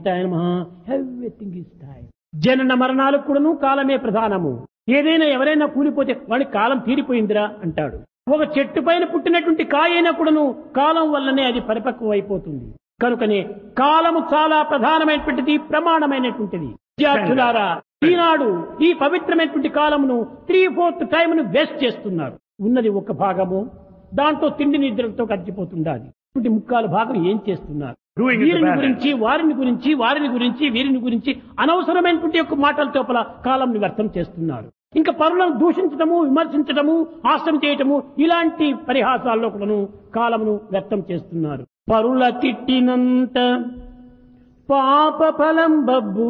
Time everything is time జనన మరణాలకు కూడాను కాలమే ప్రధానము ఏదైనా ఎవరైనా కూలిపోతే వాడి కాలం తీరిపోయిందిరా అంటాడు ఒక చెట్టు పైన పుట్టినటువంటి కాయ అయినా కూడాను కాలం వల్లనే అది పరిపక్వం అయిపోతుంది కనుకనే కాలము చాలా ప్రధానమైనటువంటిది ప్రమాణమైనటువంటిది విద్యార్థులారా ఈనాడు ఈ పవిత్రమైనటువంటి కాలమును త్రీ ఫోర్త్ టైంను వేస్ట్ చేస్తున్నారు ఉన్నది ఒక భాగము దాంట్లో తిండి నిద్రలతో గడిచిపోతుండాలి ఇటువంటి ముక్కాలు భాగం ఏం చేస్తున్నారు Doing it వీరిని bad. గురించి వారిని గురించి వారిని గురించి వీరిని గురించి అనవసరమైనటువంటి యొక్క మాటల చోపల కాలంని వ్యర్థం చేస్తున్నారు ఇంకా పరులను దూషించడము విమర్శించడము హాస్యం చేయటము ఇలాంటి పరిహాసాల్లో కూడాను కాలమును వ్యర్థం చేస్తున్నారు పరుల తిట్టినంత పాప ఫలం బబ్బు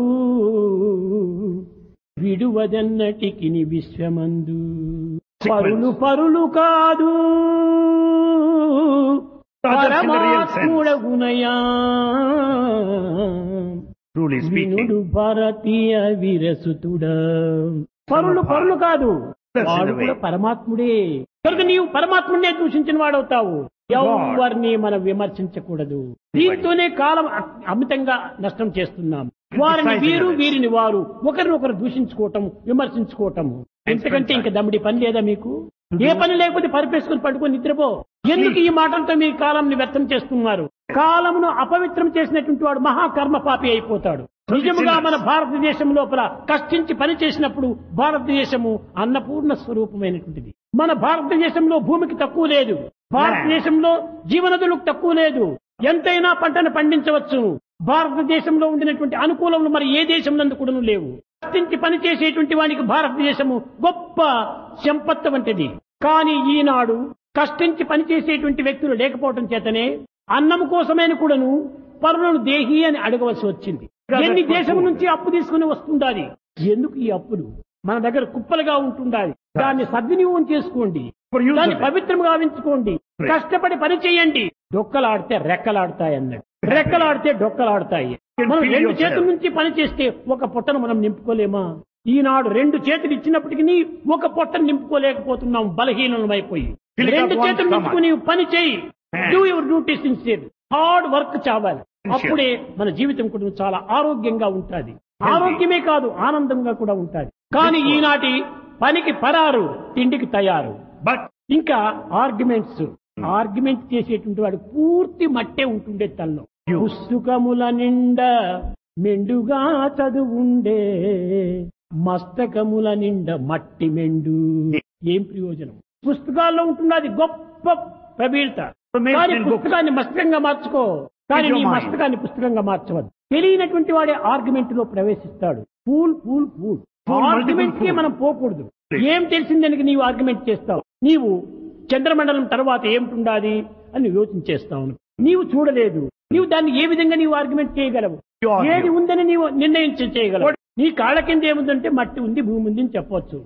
విడువదన్నటికి విశ్వమందు పరులు పరులు కాదు Others in the real sense. పరమాత్ముడగునయా Truly speaking, వినుడు భారతీయ వీరసుతుడా పరులు పరులు కాదు That's in వాడు the way. కూడా పరమాత్ముడే కనుక నీవు పరమాత్ముడే దూషించిన వాడవుతావు ఎవరిని మనం విమర్శించకూడదు దీంతోనే కాలం అ- అమితంగా నష్టం చేస్తున్నాం వారిని Criticizing వీరు others. వీరిని వారు ఒకరినొకరు దూషించుకోవటం విమర్శించుకోవటము ఎందుకంటే ఇంకా దమ్ముడి పని లేదా మీకు ఏ పని లేకపోతే పరిపేసుకుని పడుకొని నిద్రపో ఎందుకు ఈ మాటలతో మీ కాలంని వ్యర్థం చేస్తున్నారు కాలమును అపవిత్రం చేసినటువంటి వాడు మహాకర్మ పాపి అయిపోతాడు నిజముగా మన భారతదేశం లోపల కష్టించి పని చేసినప్పుడు భారతదేశము అన్నపూర్ణ స్వరూపమైనటువంటిది మన భారతదేశంలో భూమికి తక్కువ లేదు భారతదేశంలో జీవనదులకు తక్కువ లేదు ఎంతైనా పంటను పండించవచ్చు భారతదేశంలో ఉండినటువంటి అనుకూలములు మరి ఏ దేశంలో కూడా లేవు కష్టించి పని చేసేటువంటి వానికి భారతదేశము గొప్ప సంపత్తి వంటిది కానీ ఈనాడు కష్టించి పని చేసేటువంటి వ్యక్తులు లేకపోవటం చేతనే అన్నం కోసమైన కూడాను పరులను దేహి అని అడగవలసి వచ్చింది ఎన్ని దేశం నుంచి అప్పు తీసుకుని వస్తుండాలి ఎందుకు ఈ అప్పులు మన దగ్గర కుప్పలుగా ఉంటుండాలి దాన్ని సద్వినియోగం చేసుకోండి For use దాన్ని of it. పవిత్రంగా గావించుకోండి కష్టపడి పని చేయండి డొక్కలాడితే రెక్కలాడతాయి అన్నాడు రెక్కలాడితే డొక్కలాడతాయి can మనం feel రెండు yourself. చేతుల నుంచి పని చేస్తే ఒక పొట్టను మనం నింపుకోలేమా ఈనాడు రెండు చేతులు ఇచ్చినప్పటికీ ఒక పొట్టను నింపుకోలేకపోతున్నాం బలహీనమైపోయి Fill it up రెండు one చేతులు stomach. నింపుకుని పని చేయి Man. Do your duties instead hard work చావాలి Sure. అప్పుడే మన జీవితం కూడా చాలా ఆరోగ్యంగా ఉంటుంది ఆరోగ్యమే కాదు ఆనందంగా కూడా ఉంటుంది కానీ ఈనాటి పనికి పరారు తిండికి తయారు but ఇంకా ఆర్గ్యుమెంట్స్ ఆర్గ్యుమెంట్ చేసేటువంటి వాడు పూర్తి మట్టే ఉంటుండే తల్లో You. పుస్తకముల నిండా మెండుగా చదువుండే మస్తకముల నిండా మట్టి మెండు ఏం ప్రయోజనం పుస్తకాల్లో ఉంటున్నది గొప్ప ప్రబీళ్త Information కానీ in books. పుస్తకాన్ని మస్తకంగా మార్చుకో కానీ With your నీ mind. మస్తకాన్ని పుస్తకంగా మార్చవద్దు తెలియనటువంటి వాడే ఆర్గ్యుమెంట్ లో ప్రవేశిస్తాడు fool fool fool Fool, argument కి multiple fool. మనం పోకూడదు ఏం తెలిసిందని నీవు ఆర్గ్యుమెంట్ చేస్తావు నీవు చంద్రమండలం తర్వాత ఏమిటుండాలి అని నువ్వు యోచన చేస్తావు నీవు చూడలేదు నీవు దాన్ని ఏ విధంగా నీవు ఆర్గ్యుమెంట్ చేయగలవు You argue. ఏది ఉందని నీవు నిర్ణయం చే- చేయగలవు నీ కాళ్ళ కింద ఏముందంటే మట్టి ఉంది భూమి ఉంది అని చెప్పవచ్చు